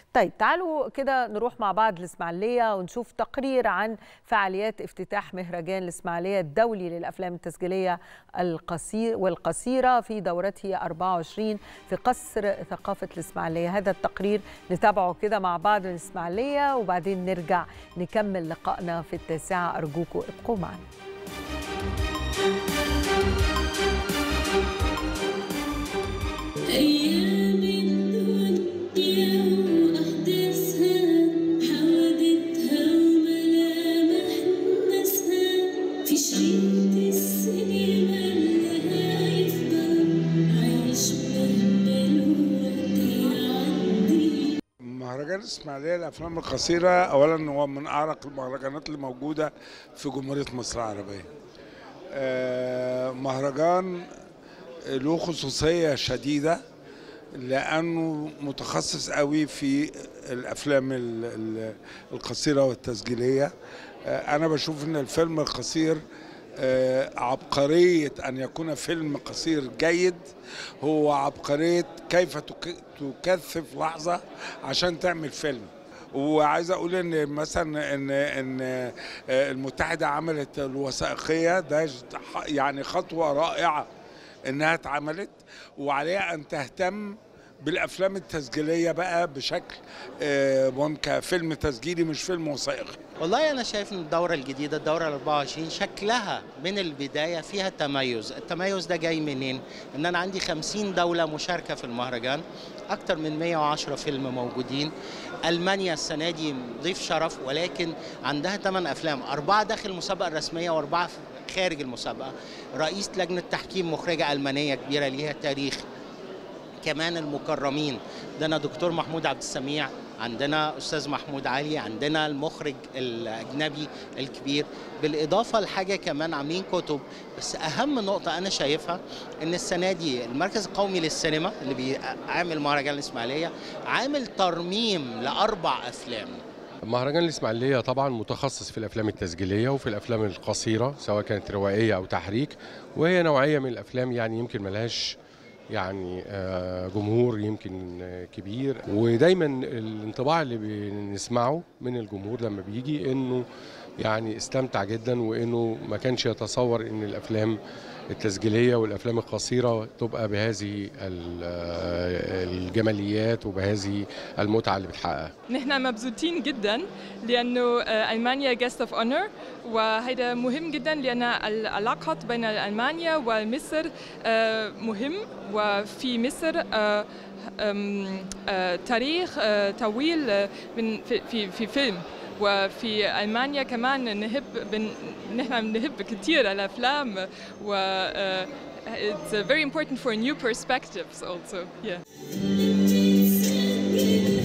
طيب تعالوا كده نروح مع بعض الإسماعيلية ونشوف تقرير عن فعاليات افتتاح مهرجان الإسماعيلية الدولي للأفلام التسجيلية القصير والقصيرة في دورته 24 في قصر ثقافة الإسماعيلية هذا التقرير نتابعه كده مع بعض من الإسماعيلية وبعدين نرجع نكمل لقائنا في التاسعة أرجوكم ابقوا معنا أيام الدنيا وأحداثها حوادثها وملامح ناسها في شريط السينما اللي هيفضل عايش مهما الوقت يعدي مهرجان الاسماعيليه للافلام القصيره اولا هو من اعرق المهرجانات اللي موجوده في جمهوريه مصر العربيه آه، مهرجان له خصوصيه شديده لانه متخصص قوي في الافلام ال- ال- القصيره والتسجيليه آه، انا بشوف ان الفيلم القصير آه، عبقريه ان يكون فيلم قصير جيد هو عبقريه كيف تك- تكثف لحظه عشان تعمل فيلم وعايز اقول ان مثلا ان ان آه، المتحده عملت الوثائقيه ده ج- يعني خطوه رائعه انها اتعملت وعليها ان تهتم بالافلام التسجيليه بقى بشكل آه، ممكن فيلم تسجيلي مش فيلم وثائقي والله انا شايف ان الدوره الجديده الدوره ال 24 شكلها من البدايه فيها تميز التميز ده جاي منين ان انا عندي 50 دوله مشاركه في المهرجان اكتر من 110 فيلم موجودين المانيا السنه دي ضيف شرف ولكن عندها 8 افلام اربعه داخل المسابقه الرسميه واربعه خارج المسابقه رئيس لجنه تحكيم مخرجه المانيه كبيره ليها تاريخ كمان المكرمين عندنا دكتور محمود عبد السميع عندنا استاذ محمود علي عندنا المخرج الاجنبي الكبير بالاضافه لحاجه كمان عاملين كتب بس اهم نقطه انا شايفها ان السنه دي المركز القومي للسينما اللي بيعمل مهرجان الاسماعيليه عامل ترميم لاربع افلام مهرجان الإسماعيلية طبعا متخصص في الأفلام التسجيلية وفي الأفلام القصيرة سواء كانت روائية أو تحريك وهي نوعية من الأفلام يعني يمكن ملهاش يعني آه، جمهور يمكن آه، كبير ودايما الانطباع اللي بنسمعه من الجمهور لما بيجي انه يعني استمتع جدا وانه ما كانش يتصور ان الافلام التسجيليه والافلام القصيره تبقى بهذه ال- آه، الجماليات وبهذه المتعه اللي بتحققها نحن مبسوطين جدا لانه آه، المانيا جيست اوف اونر وهذا مهم جدا لان العلاقات بين المانيا ومصر آه، مهم وفي مصر آه، آم، آه، تاريخ آه، طويل آه، من في في في فيلم وفي المانيا كمان نحب بن نحن نحب كثير الافلام و آه، it's very important for new perspectives also yeah بتسجل